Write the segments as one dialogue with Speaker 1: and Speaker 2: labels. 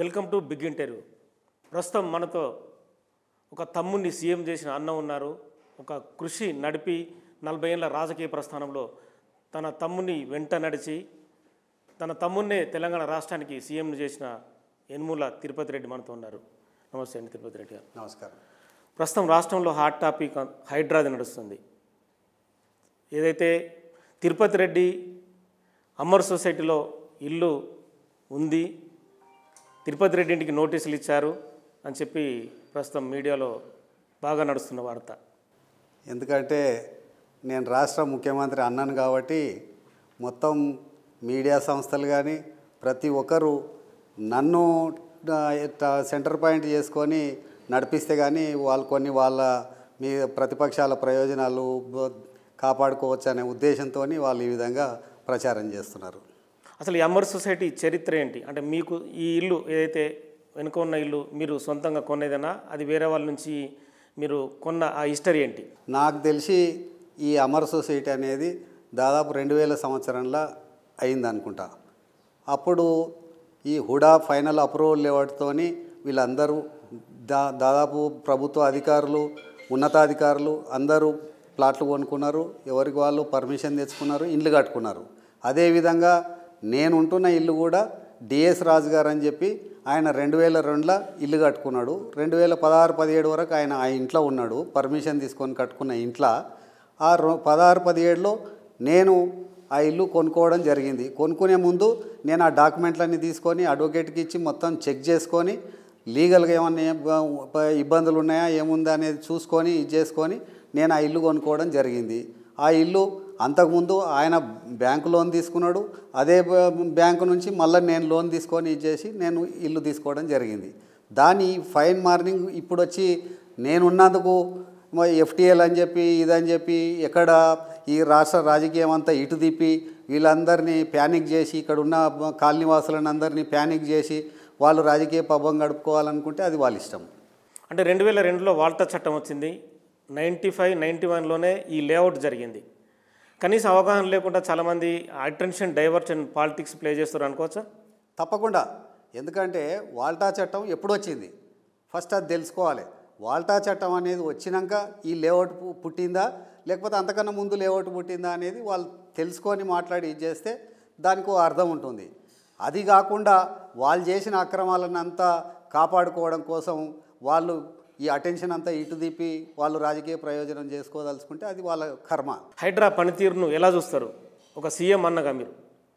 Speaker 1: Welcome to big interview ప్రస్తుతం మనతో ఒక తమ్ముడిని సీఎం చేసిన అన్న ఉన్నారు ఒక కృషి నడిపి నలభై ఏళ్ళ రాజకీయ ప్రస్థానంలో తన తమ్ముని వెంట నడిచి తన తమ్మున్నే తెలంగాణ రాష్ట్రానికి సీఎంను చేసిన యనుమూల తిరుపతి రెడ్డి మనతో ఉన్నారు నమస్తే అండి తిరుపతి రెడ్డి గారు
Speaker 2: నమస్కారం
Speaker 1: ప్రస్తుతం రాష్ట్రంలో హాట్ టాపిక్ హైడ్రాది నడుస్తుంది ఏదైతే తిరుపతి రెడ్డి అమర్ సొసైటీలో ఇల్లు ఉంది తిరుపతి రెడ్డి ఇంటికి నోటీసులు ఇచ్చారు అని చెప్పి ప్రస్తుతం మీడియాలో బాగా నడుస్తున్న వార్త
Speaker 2: ఎందుకంటే నేను రాష్ట్ర ముఖ్యమంత్రి అన్నాను కాబట్టి మొత్తం మీడియా సంస్థలు కానీ ప్రతి ఒక్కరు నన్ను ఆ, ఇట్లా సెంటర్ పాయింట్ చేసుకొని నడిపిస్తే కానీ వాళ్ళు కొన్ని వాళ్ళ మీ ప్రతిపక్షాల ప్రయోజనాలు బ- కాపాడుకోవచ్చు అనే ఉద్దేశంతో వాళ్ళు ఈ విధంగా ప్రచారం చేస్తున్నారు
Speaker 1: అసలు ఈ అమర్ సొసైటీ చరిత్ర ఏంటి అంటే మీకు ఈ ఇల్లు ఏదైతే వెనుక ఉన్న ఇల్లు మీరు సొంతంగా కొనేదేనా అది వేరే వాళ్ళ నుంచి మీరు కొన్న ఆ హిస్టరీ ఏంటి
Speaker 2: నాకు తెలిసి ఈ అమర్ సొసైటీ అనేది దాదాపు రెండు వేల సంవత్సరంలో అయింది అనుకుంటా అప్పుడు ఈ హుడా ఫైనల్ అప్రూవల్ లేవటతోని వీళ్ళందరూ దా దాదాపు ప్రభుత్వ అధికారులు ఉన్నతాధికారులు అందరూ ప్లాట్లు కొనుక్కున్నారు ఎవరికి వాళ్ళు పర్మిషన్ తెచ్చుకున్నారు ఇండ్లు కట్టుకున్నారు అదేవిధంగా నేను ఉంటున్న ఇల్లు కూడా డిఎస్ రాజు గారు అని చెప్పి ఆయన రెండు వేల రెండులో ఇల్లు కట్టుకున్నాడు రెండు వేల పదహారు పదిహేడు వరకు ఆయన ఆ ఇంట్లో ఉన్నాడు పర్మిషన్ తీసుకొని కట్టుకున్న ఇంట్లో ఆ రొ- పదహారు పదిహేడులో నేను ఆ ఇల్లు కొనుక్కోవడం జరిగింది కొనుక్కునే ముందు నేను ఆ డాక్యుమెంట్లన్నీ తీసుకొని అడ్వకేట్కి ఇచ్చి మొత్తం చెక్ చేసుకొని లీగల్గా ఏమన్నా ఏం బ- ఇబ్బందులు ఉన్నాయా ఏముందా అనేది చూసుకొని ఇది చేసుకొని నేను ఆ ఇల్లు కొనుక్కోవడం జరిగింది ఆ ఇల్లు అంతకుముందు ఆయన బ్యాంకు లోన్ తీసుకున్నాడు అదే బ- బ్యాంకు నుంచి మళ్ళీ నేను లోన్ తీసుకొని ఇది చేసి నేను ఇల్లు తీసుకోవడం జరిగింది దాని ఫైన్ మార్నింగ్ ఇప్పుడు వచ్చి నేనున్నందుకు ఎఫ్టీఎల్ అని చెప్పి ఇదని చెప్పి ఎక్కడ ఈ రాష్ట్ర రాజకీయం అంతా ఇటు తిప్పి వీళ్ళందరినీ ప్యానిక్ చేసి ఇక్కడ ఉన్న కాలనీవాసులను అందరినీ ప్యానిక్ చేసి వాళ్ళు రాజకీయ పబ్బం గడుపుకోవాలనుకుంటే అది వాళ్ళ ఇష్టం
Speaker 1: అంటే రెండు వేల రెండులో వాల్టా చట్టం వచ్చింది నైంటీ ఫైవ్ నైంటీ వన్లోనే ఈ లేఅవుట్ జరిగింది కనీసం అవగాహన లేకుండా చాలామంది అటెన్షన్ డైవర్షన్ పాలిటిక్స్ ప్లే చేస్తారు అనుకోవచ్చా
Speaker 2: తప్పకుండా ఎందుకంటే వాల్టా చట్టం ఎప్పుడు వచ్చింది ఫస్ట్ అది తెలుసుకోవాలి వాల్టా చట్టం అనేది వచ్చినాక ఈ లేఅవుట్ పు- పుట్టిందా లేకపోతే అంతకన్నా ముందు లేఅవుట్ పుట్టిందా అనేది వాళ్ళు తెలుసుకొని మాట్లాడి ఇది చేస్తే దానికి ఓ అర్థం ఉంటుంది అది కాకుండా వాళ్ళు చేసిన అక్రమాలను అంతా కాపాడుకోవడం కోసం వాళ్ళు ఈ అటెన్షన్ అంతా ఇటు తిప్పి వాళ్ళు రాజకీయ ప్రయోజనం చేసుకోదలుచుకుంటే అది వాళ్ళ కర్మ
Speaker 1: హైడ్రా పనితీరును ఎలా చూస్తారు ఒక సీఎం అన్నగా మీరు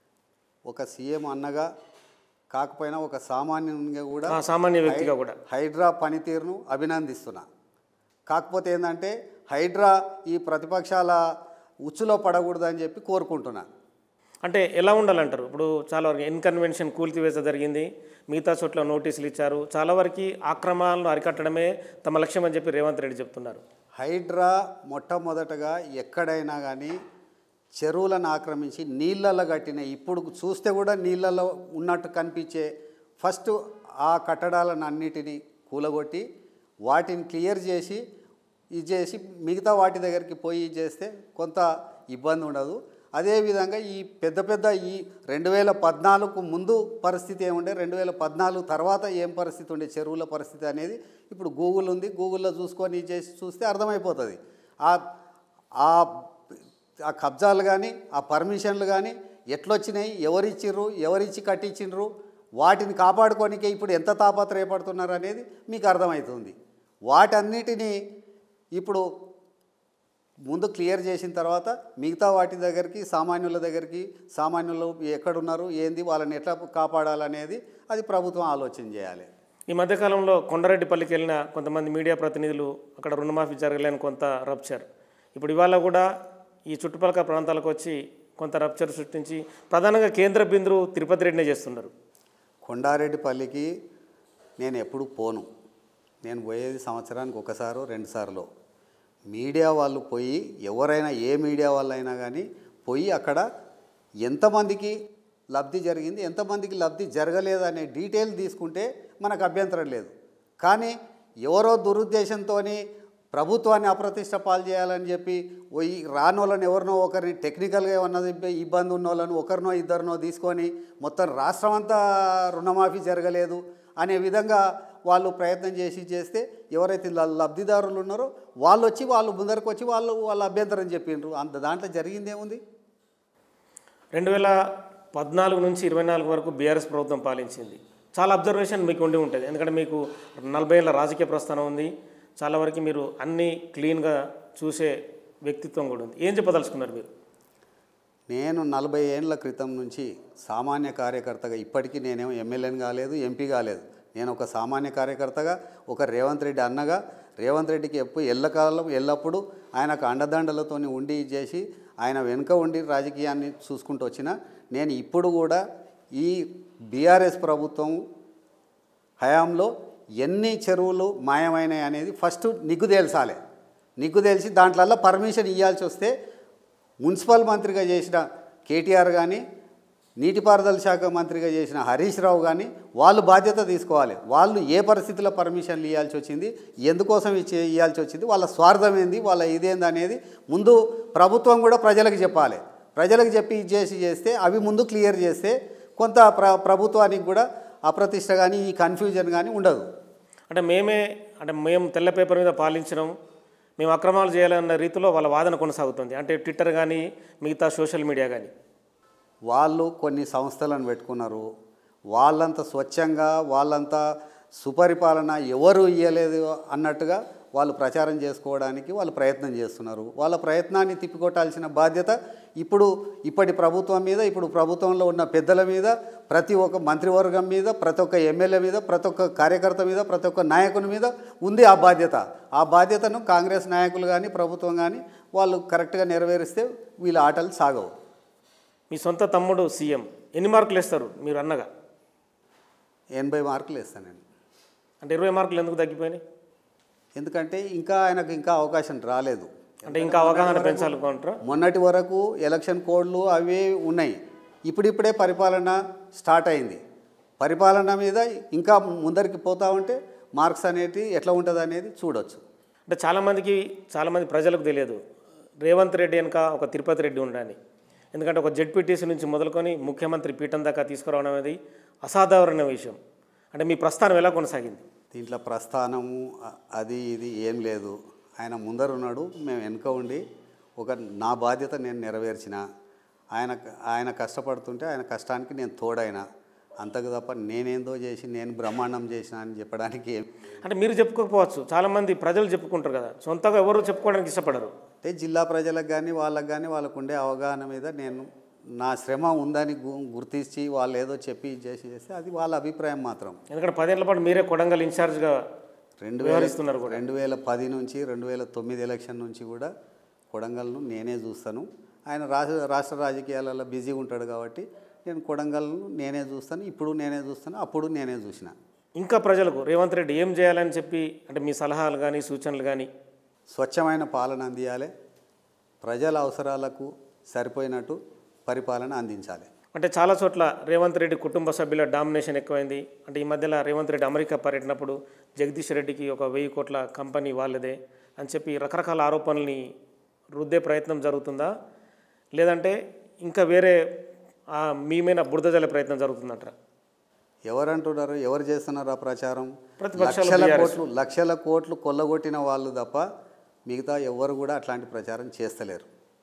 Speaker 2: ఒక సీఎం అన్నగా కాకపోయినా ఒక సామాన్యునిగా కూడా
Speaker 1: ఆ సామాన్య వ్యక్తిగా కూడా
Speaker 2: హైడ్రా పనితీరును అభినందిస్తున్నా కాకపోతే ఏంటంటే హైడ్రా ఈ ప్రతిపక్షాల ఉచ్చులో పడకూడదని చెప్పి కోరుకుంటున్నా
Speaker 1: అంటే ఎలా ఉండాలంటారు ఇప్పుడు చాలా వరకు ఇన్కన్వెన్షన్ కూల్చివేత జరిగింది మిగతా చోట్ల నోటీసులు ఇచ్చారు చాలా వరకు ఆక్రమణలను అరికట్టడమే తమ లక్ష్యం అని చెప్పి రేవంత్ రెడ్డి చెప్తున్నారు
Speaker 2: హైడ్రా మొట్టమొదటగా ఎక్కడైనా కానీ చెరువులను ఆక్రమించి నీళ్ళల్లో కట్టిన ఇప్పుడు చూస్తే కూడా నీళ్ళలో ఉన్నట్టు కనిపించే ఫస్ట్ ఆ కట్టడాలను అన్నిటినీ కూలగొట్టి వాటిని క్లియర్ చేసి ఇది చేసి మిగతా వాటి దగ్గరికి పోయి ఇది చేస్తే కొంత ఇబ్బంది ఉండదు అదేవిధంగా ఈ పెద్ద పెద్ద ఈ రెండు వేల పద్నాలుగు ముందు పరిస్థితి ఏముండే రెండు వేల పద్నాలుగు తర్వాత ఏం పరిస్థితి ఉండే చెరువుల పరిస్థితి అనేది ఇప్పుడు గూగుల్ ఉంది గూగుల్లో చూసుకొని ఇది చేసి చూస్తే అర్థమైపోతుంది ఆ ఆ ఆ కబ్జాలు కానీ ఆ పర్మిషన్లు కానీ ఎట్లొచ్చినాయి ఎవరిచ్చిర్రు ఎవరిచ్చి కట్టించిండ్రు వాటిని కాపాడుకోనికే ఇప్పుడు ఎంత తాపత్రయపడుతున్నారు అనేది మీకు అర్థమవుతుంది వాటన్నిటినీ ఇప్పుడు ముందు క్లియర్ చేసిన తర్వాత మిగతా వాటి దగ్గరికి సామాన్యుల దగ్గరికి సామాన్యులు ఎక్కడున్నారు ఏంది వాళ్ళని ఎట్లా కాపాడాలనేది అది ప్రభుత్వం ఆలోచన చేయాలి
Speaker 1: ఈ మధ్యకాలంలో కొండారెడ్డిపల్లికి వెళ్ళిన కొంతమంది మీడియా ప్రతినిధులు అక్కడ రుణమాఫీ జరగలేని కొంత రప్చర్ ఇప్పుడు ఇవాళ కూడా ఈ చుట్టుపక్కల ప్రాంతాలకు వచ్చి కొంత రప్చర్ సృష్టించి ప్రధానంగా కేంద్ర బిందువు తిరుపతి రెడ్డినే చేస్తున్నారు
Speaker 2: కొండారెడ్డిపల్లికి నేను ఎప్పుడు పోను నేను పోయేది సంవత్సరానికి ఒకసారో రెండుసార్లు మీడియా వాళ్ళు పోయి ఎవరైనా ఏ మీడియా వాళ్ళైనా కానీ పోయి అక్కడ ఎంతమందికి లబ్ధి జరిగింది ఎంతమందికి లబ్ధి జరగలేదు అనే డీటెయిల్ తీసుకుంటే మనకు అభ్యంతరం లేదు కానీ ఎవరో దురుద్దేశంతో ప్రభుత్వాన్ని అప్రతిష్ట పాలు చేయాలని చెప్పి పోయి రాని వాళ్ళని ఎవరినో ఒకరిని టెక్నికల్గా ఏమన్నా ఇబ్బంది ఉన్న వాళ్ళని ఒకరినో ఇద్దరినో తీసుకొని మొత్తం రాష్ట్రం అంతా రుణమాఫీ జరగలేదు అనే విధంగా వాళ్ళు ప్రయత్నం చేసి చేస్తే ఎవరైతే ల- లబ్ధిదారులు ఉన్నారో వాళ్ళు వచ్చి వాళ్ళు ముందరకు వచ్చి వాళ్ళు వాళ్ళ అభ్యంతరం చెప్పిండ్రు అంత దాంట్లో జరిగింది ఏముంది
Speaker 1: రెండు వేల పద్నాలుగు నుంచి ఇరవై నాలుగు వరకు బీఆర్ఎస్ ప్రభుత్వం పాలించింది చాలా అబ్జర్వేషన్ మీకు ఉండి ఉంటుంది ఎందుకంటే మీకు నలభై ఏళ్ళ రాజకీయ ప్రస్థానం ఉంది చాలా వరకు మీరు అన్నీ క్లీన్గా చూసే వ్యక్తిత్వం కూడా ఉంది ఏం చెప్పదలుచుకున్నారు మీరు
Speaker 2: నేను నలభై ఏళ్ళ క్రితం నుంచి సామాన్య కార్యకర్తగా ఇప్పటికీ నేనేమో ఎమ్మెల్యేని కాలేదు ఎంపీ కాలేదు నేను ఒక సామాన్య కార్యకర్తగా ఒక రేవంత్ రెడ్డి అన్నగా రేవంత్ రెడ్డికి ఎప్పుడు ఎల్లకాలం ఎల్లప్పుడూ ఆయనకు అండదండలతో ఉండి చేసి ఆయన వెనుక ఉండి రాజకీయాన్ని చూసుకుంటూ వచ్చిన నేను ఇప్పుడు కూడా ఈ బీఆర్ఎస్ ప్రభుత్వం హయాంలో ఎన్ని చెరువులు మాయమైనాయి అనేది ఫస్ట్ నిగ్గు తేల్చాలి నిగ్గు తెలిసి దాంట్లల్లో పర్మిషన్ ఇవ్వాల్సి వస్తే మున్సిపల్ మంత్రిగా చేసిన కేటీఆర్ కానీ నీటిపారుదల శాఖ మంత్రిగా చేసిన హరీష్ రావు కానీ వాళ్ళు బాధ్యత తీసుకోవాలి వాళ్ళు ఏ పరిస్థితిలో పర్మిషన్లు ఇవ్వాల్సి వచ్చింది ఎందుకోసం ఇచ్చే ఇవ్వాల్సి వచ్చింది వాళ్ళ స్వార్థం ఏంది వాళ్ళ ఇదేంది అనేది ముందు ప్రభుత్వం కూడా ప్రజలకు చెప్పాలి ప్రజలకు చెప్పి ఇది చేసి చేస్తే అవి ముందు క్లియర్ చేస్తే కొంత ప్ర ప్రభుత్వానికి కూడా అప్రతిష్ట కానీ ఈ కన్ఫ్యూజన్ కానీ ఉండదు
Speaker 1: అంటే మేమే అంటే మేము తెల్ల పేపర్ మీద పాలించడం మేము అక్రమాలు చేయాలన్న రీతిలో వాళ్ళ వాదన కొనసాగుతుంది అంటే ట్విట్టర్ కానీ మిగతా సోషల్ మీడియా కానీ
Speaker 2: వాళ్ళు కొన్ని సంస్థలను పెట్టుకున్నారు వాళ్ళంత స్వచ్ఛంగా వాళ్ళంతా సుపరిపాలన ఎవరు ఇయ్యలేదు అన్నట్టుగా వాళ్ళు ప్రచారం చేసుకోవడానికి వాళ్ళు ప్రయత్నం చేస్తున్నారు వాళ్ళ ప్రయత్నాన్ని తిప్పికొట్టాల్సిన బాధ్యత ఇప్పుడు ఇప్పటి ప్రభుత్వం మీద ఇప్పుడు ప్రభుత్వంలో ఉన్న పెద్దల మీద ప్రతి ఒక్క మంత్రివర్గం మీద ప్రతి ఒక్క ఎమ్మెల్యే మీద ప్రతి ఒక్క కార్యకర్త మీద ప్రతి ఒక్క నాయకుని మీద ఉంది ఆ బాధ్యత ఆ బాధ్యతను కాంగ్రెస్ నాయకులు కానీ ప్రభుత్వం కానీ వాళ్ళు కరెక్ట్గా నెరవేరిస్తే వీళ్ళ ఆటలు సాగవు
Speaker 1: మీ సొంత తమ్ముడు సీఎం ఎన్ని మార్కులు ఇస్తారు మీరు అన్నగా
Speaker 2: ఎనభై మార్కులు వేస్తాను నేను
Speaker 1: అంటే ఇరవై మార్కులు ఎందుకు తగ్గిపోయినాయి
Speaker 2: ఎందుకంటే ఇంకా ఆయనకు ఇంకా అవకాశం రాలేదు
Speaker 1: అంటే ఇంకా అవగాహన పెంచాలనుకుంటారా
Speaker 2: మొన్నటి వరకు ఎలక్షన్ కోడ్లు అవి ఉన్నాయి ఇప్పుడిప్పుడే పరిపాలన స్టార్ట్ అయింది పరిపాలన మీద ఇంకా ముందరికి పోతా ఉంటే మార్క్స్ అనేది ఎట్లా ఉంటుంది అనేది చూడొచ్చు
Speaker 1: అంటే చాలామందికి చాలామంది ప్రజలకు తెలియదు రేవంత్ రెడ్డి వెనుక ఒక తిరుపతి రెడ్డి ఉండని ఎందుకంటే ఒక జెడ్పీటీసీ నుంచి మొదలుకొని ముఖ్యమంత్రి పీఠం దాకా తీసుకురావడం అనేది అసాధారణ విషయం అంటే మీ ప్రస్థానం ఎలా కొనసాగింది
Speaker 2: దీంట్లో ప్రస్థానము అ- అది ఇది ఏం లేదు ఆయన ముందర ఉన్నాడు మేము వెనుక ఉండి ఒక నా బాధ్యత నేను నెరవేర్చిన ఆయన ఆయన కష్టపడుతుంటే ఆయన కష్టానికి నేను తోడైన అంతకు తప్ప నేనేందో చేసి నేను బ్రహ్మాండం చేసిన అని చెప్పడానికి ఏం
Speaker 1: అంటే మీరు చెప్పుకోకపోవచ్చు చాలామంది ప్రజలు చెప్పుకుంటారు కదా సొంతంగా ఎవరు చెప్పుకోవడానికి ఇష్టపడరు
Speaker 2: అంటే జిల్లా ప్రజలకు కానీ వాళ్ళకి కానీ వాళ్ళకు ఉండే అవగాహన మీద నేను నా శ్రమ ఉందని గు- గుర్తించి వాళ్ళు ఏదో చెప్పి ఇది చేసి చేస్తే అది వాళ్ళ అభిప్రాయం మాత్రం
Speaker 1: ఎందుకంటే పదేళ్ల పాటు మీరే కొడంగల్ ఇన్ఛార్జ్గా
Speaker 2: రెండు వేల
Speaker 1: వ్యవహరిస్తున్నారు కూడా
Speaker 2: రెండు వేల పది నుంచి రెండు వేల తొమ్మిది ఎలక్షన్ నుంచి కూడా కొడంగల్ను నేనే చూస్తాను ఆయన రాష్ట్ర రాష్ట్ర రాజకీయాలలో బిజీగా ఉంటాడు కాబట్టి నేను కొడంగల్ను నేనే చూస్తాను ఇప్పుడు నేనే చూస్తాను అప్పుడు నేనే చూసిన
Speaker 1: ఇంకా ప్రజలకు రేవంత్ రెడ్డి ఏం చేయాలని చెప్పి అంటే మీ సలహాలు కానీ సూచనలు కానీ
Speaker 2: స్వచ్ఛమైన పాలన అందియాలి ప్రజల అవసరాలకు సరిపోయినట్టు పరిపాలన అందించాలి
Speaker 1: అంటే చాలా చోట్ల రేవంత్ రెడ్డి కుటుంబ సభ్యుల డామినేషన్ ఎక్కువైంది అంటే ఈ మధ్యలో రేవంత్ రెడ్డి అమెరికా పర్యటనప్పుడు జగదీష్ రెడ్డికి ఒక వెయ్యి కోట్ల కంపెనీ వాళ్ళదే అని చెప్పి రకరకాల ఆరోపణల్ని రుద్దే ప్రయత్నం జరుగుతుందా లేదంటే ఇంకా వేరే ఆ, మీ మీద బురద జల్లే ప్రయత్నం జరుగుతుందంటారా
Speaker 2: ఎవరంటున్నారు ఎవరు చేస్తున్నారు ఆ ప్రచారం
Speaker 1: ప్రతిపక్షాలు
Speaker 2: లక్షల
Speaker 1: BRS.
Speaker 2: కోట్లు లక్షల కోట్లు కొల్లగొట్టిన వాళ్ళు తప్ప మిగతా ఎవరు కూడా అట్లాంటి ప్రచారం చేస్తలేరు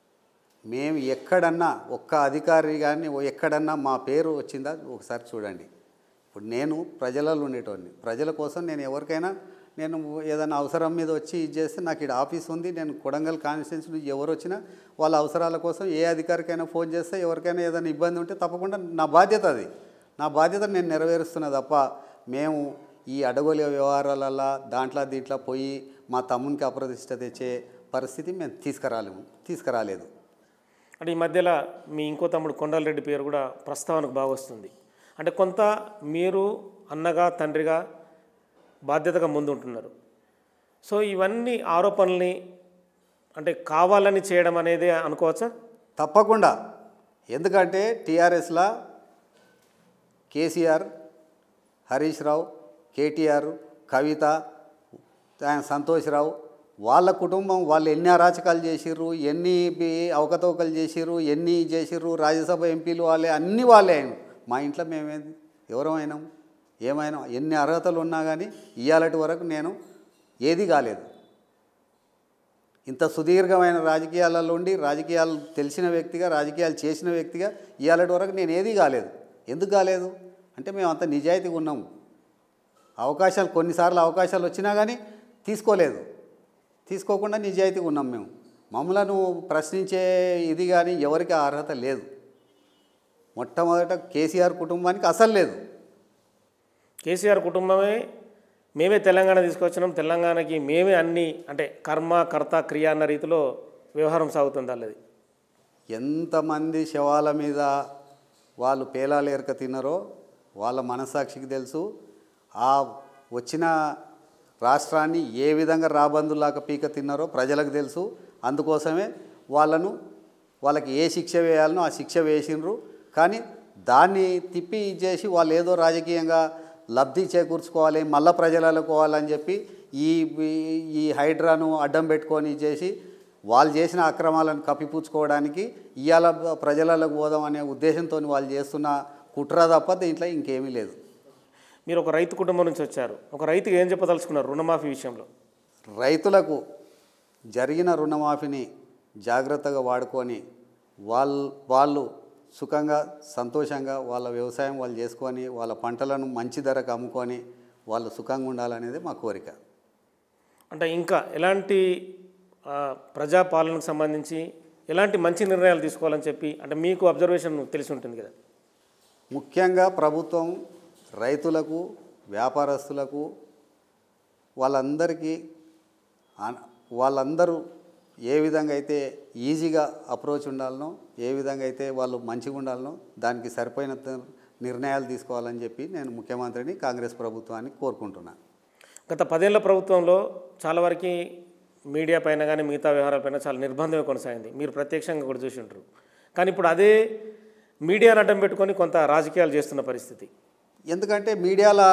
Speaker 2: మేము ఎక్కడన్నా ఒక్క అధికారి కానీ ఎక్కడన్నా మా పేరు వచ్చిందా ఒకసారి చూడండి ఇప్పుడు నేను ప్రజలలో ఉండేటోడిని ప్రజల కోసం నేను ఎవరికైనా నేను ఏదైనా అవసరం మీద వచ్చి ఇది చేస్తే నాకు ఇక్కడ ఆఫీస్ ఉంది నేను కొడంగల్ కాన్స్టిట్యున్సీ నుంచి ఎవరు వచ్చినా వాళ్ళ అవసరాల కోసం ఏ అధికారికైనా ఫోన్ చేస్తే ఎవరికైనా ఏదైనా ఇబ్బంది ఉంటే తప్పకుండా నా బాధ్యత అది నా బాధ్యత నేను నెరవేరుస్తున్నా తప్ప మేము ఈ అడగోలి వ్యవహారాలల్లో దాంట్లో దీంట్లో పోయి మా తమ్మునికి అప్రతిష్ట తెచ్చే పరిస్థితి మేము తీసుకురాలేము తీసుకురాలేదు
Speaker 1: అంటే ఈ మధ్యలో మీ ఇంకో తమ్ముడు కొండలరెడ్డి పేరు కూడా ప్రస్తావనకు బాగా వస్తుంది అంటే కొంత మీరు అన్నగా తండ్రిగా బాధ్యతగా ముందుంటున్నారు సో ఇవన్నీ ఆరోపణల్ని అంటే కావాలని చేయడం అనేది అనుకోవచ్చా
Speaker 2: తప్పకుండా ఎందుకంటే టీఆర్ఎస్లా కేసీఆర్ హరీష్ రావు కేటీఆర్ కవిత ఆయన సంతోష్ రావు వాళ్ళ కుటుంబం వాళ్ళు ఎన్ని అరాచకాలు చేసిర్రు ఎన్ని బి- అవకతవకలు చేసిర్రు ఎన్ని చేసిర్రు రాజ్యసభ ఎంపీలు వాళ్ళే అన్ని వాళ్ళే అయిన మా ఇంట్లో మేమేంది ఎవరమైనాం ఏమైనా ఎన్ని అర్హతలు ఉన్నా కానీ ఇవాళటి వరకు నేను ఏది కాలేదు ఇంత సుదీర్ఘమైన రాజకీయాలలో ఉండి రాజకీయాలు తెలిసిన వ్యక్తిగా రాజకీయాలు చేసిన వ్యక్తిగా ఇవాళటి వరకు నేను ఏది కాలేదు ఎందుకు కాలేదు అంటే మేము అంత నిజాయితీగా ఉన్నాము అవకాశాలు కొన్నిసార్లు అవకాశాలు వచ్చినా కానీ తీసుకోలేదు తీసుకోకుండా నిజాయితీగా ఉన్నాం మేము మమ్మలను ప్రశ్నించే ఇది కానీ ఎవరికి ఆ అర్హత లేదు మొట్టమొదట కేసీఆర్ కుటుంబానికి అసలు లేదు
Speaker 1: కేసీఆర్ కుటుంబమే మేమే తెలంగాణ తీసుకొచ్చినాం తెలంగాణకి మేమే అన్ని అంటే కర్మ కర్త క్రియ అన్న రీతిలో వ్యవహారం సాగుతుంది వాళ్ళది
Speaker 2: ఎంతమంది శవాల మీద వాళ్ళు పేలాలు ఎరక తిన్నారో వాళ్ళ మనసాక్షికి తెలుసు ఆ వచ్చిన రాష్ట్రాన్ని ఏ విధంగా రాబందులాగా పీక తిన్నారో ప్రజలకు తెలుసు అందుకోసమే వాళ్ళను వాళ్ళకి ఏ శిక్ష వేయాలనో ఆ శిక్ష వేసిండ్రు కానీ దాన్ని తిప్పి చేసి వాళ్ళు ఏదో రాజకీయంగా లబ్ధి చేకూర్చుకోవాలి మళ్ళా ప్రజలకు పోవాలని చెప్పి ఈ ఈ- ఈ హైడ్రాను అడ్డం పెట్టుకొని చేసి వాళ్ళు చేసిన అక్రమాలను కప్పిపుచ్చుకోవడానికి ఇవాళ ప్రజలకు పోదాం అనే ఉద్దేశంతో వాళ్ళు చేస్తున్న కుట్ర తప్ప దీంట్లో ఇంకేమీ లేదు
Speaker 1: మీరు ఒక రైతు కుటుంబం నుంచి వచ్చారు ఒక రైతుకి ఏం చెప్పదలుచుకున్నారు రుణమాఫీ విషయంలో
Speaker 2: రైతులకు జరిగిన రుణమాఫీని జాగ్రత్తగా వాడుకొని వాళ్ళు వాళ్ళు సుఖంగా సంతోషంగా వాళ్ళ వ్యవసాయం వాళ్ళు చేసుకొని వాళ్ళ పంటలను మంచి ధరకు అమ్ముకొని వాళ్ళు సుఖంగా ఉండాలనేది మా కోరిక
Speaker 1: అంటే ఇంకా ఎలాంటి ఆ, ప్రజాపాలనకు సంబంధించి ఎలాంటి మంచి నిర్ణయాలు తీసుకోవాలని చెప్పి అంటే మీకు అబ్జర్వేషన్ తెలిసి ఉంటుంది కదా
Speaker 2: ముఖ్యంగా ప్రభుత్వం రైతులకు వ్యాపారస్తులకు వాళ్ళందరికీ అన- వాళ్ళందరూ ఏ విధంగా అయితే ఈజీగా అప్రోచ్ ఉండాలనో ఏ విధంగా అయితే వాళ్ళు మంచిగా ఉండాలనో దానికి సరిపోయిన త- నిర్ణయాలు తీసుకోవాలని చెప్పి నేను ముఖ్యమంత్రిని కాంగ్రెస్ ప్రభుత్వాన్ని కోరుకుంటున్నాను
Speaker 1: గత పదేళ్ల ప్రభుత్వంలో చాలా వరకు మీడియా పైన కానీ మిగతా వ్యవహారాలపైన చాలా నిర్బంధమే కొనసాగింది మీరు ప్రత్యక్షంగా కూడా చూసి ఉంటారు కానీ ఇప్పుడు అదే మీడియాను అడ్డం పెట్టుకొని కొంత రాజకీయాలు చేస్తున్న పరిస్థితి
Speaker 2: ఎందుకంటే మీడియాలో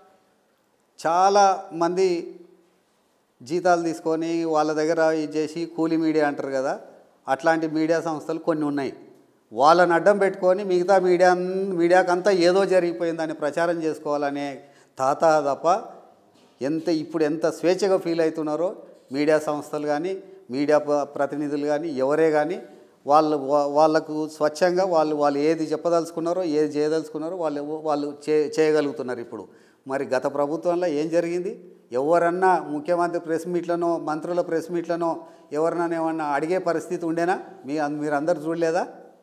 Speaker 2: చాలా మంది జీతాలు తీసుకొని వాళ్ళ దగ్గర ఇది చేసి కూలీ మీడియా అంటారు కదా అట్లాంటి మీడియా సంస్థలు కొన్ని ఉన్నాయి వాళ్ళని అడ్డం పెట్టుకొని మిగతా మీడియా మీడియాకంతా ఏదో జరిగిపోయిందని ప్రచారం చేసుకోవాలనే తాత తప్ప ఎంత ఇప్పుడు ఎంత స్వేచ్ఛగా ఫీల్ అవుతున్నారో మీడియా సంస్థలు కానీ మీడియా ప- ప్రతినిధులు కానీ ఎవరే కానీ వాళ్ళు వా- వాళ్ళకు స్వచ్ఛంగా వాళ్ళు వాళ్ళు ఏది చెప్పదలుచుకున్నారో ఏది చేయదలుచుకున్నారో వాళ్ళు వాళ్ళు చే చేయగలుగుతున్నారు ఇప్పుడు మరి గత ప్రభుత్వంలో ఏం జరిగింది ఎవరన్నా ముఖ్యమంత్రి ప్రెస్ మీట్లనో మంత్రుల ప్రెస్ మీట్లనో ఎవరినైనా ఏమన్నా అడిగే పరిస్థితి ఉండేనా మీ మీరు అందరు చూడలేదా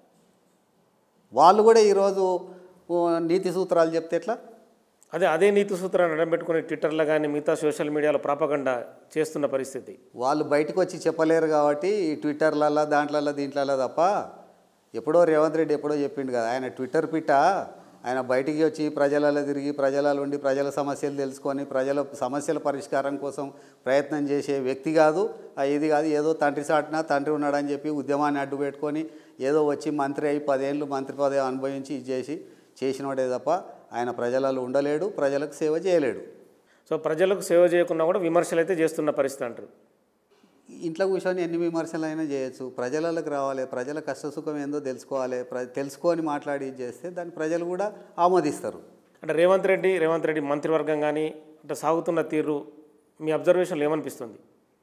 Speaker 2: వాళ్ళు కూడా ఈరోజు ఓ, నీతి సూత్రాలు చెప్తే ఎట్లా
Speaker 1: అదే అదే నీతి సూత్రాన్ని అడ్డం పెట్టుకుని ట్విట్టర్లో కానీ మిగతా సోషల్ మీడియాలో ప్రాపగండా చేస్తున్న పరిస్థితి
Speaker 2: వాళ్ళు బయటకు వచ్చి చెప్పలేరు కాబట్టి ఈ ట్విట్టర్లలో దాంట్లలో దీంట్లలో తప్ప ఎప్పుడో రేవంత్ రెడ్డి ఎప్పుడో చెప్పిండు కదా ఆయన ట్విట్టర్ పిట్ట ఆయన బయటికి వచ్చి ప్రజలలో తిరిగి ప్రజలలో ఉండి ప్రజల సమస్యలు తెలుసుకొని ప్రజల సమస్యల పరిష్కారం కోసం ప్రయత్నం చేసే వ్యక్తి కాదు ఆ ఇది కాదు ఏదో తండ్రి సాటిన తండ్రి ఉన్నాడని చెప్పి ఉద్యమాన్ని అడ్డు పెట్టుకొని ఏదో వచ్చి మంత్రి అయి పదేళ్ళు మంత్రి పదవి అనుభవించి ఇది చేసి చేసినోడే తప్ప ఆయన ప్రజలలో ఉండలేడు ప్రజలకు సేవ చేయలేడు
Speaker 1: సో ప్రజలకు సేవ చేయకుండా కూడా విమర్శలు అయితే చేస్తున్న పరిస్థితి అంటారు
Speaker 2: ఇంట్లో కూర్చొని ఎన్ని విమర్శలు అయినా చేయొచ్చు ప్రజలకు రావాలి ప్రజల కష్టసుఖం ఏందో తెలుసుకోవాలి ప్ర తెలుసుకొని మాట్లాడి ఇది చేస్తే దాన్ని ప్రజలు కూడా ఆమోదిస్తారు
Speaker 1: అంటే రేవంత్ రెడ్డి రేవంత్ రెడ్డి మంత్రివర్గం కానీ అంటే సాగుతున్న తీరు మీ అబ్జర్వేషన్లు ఏమనిపిస్తుంది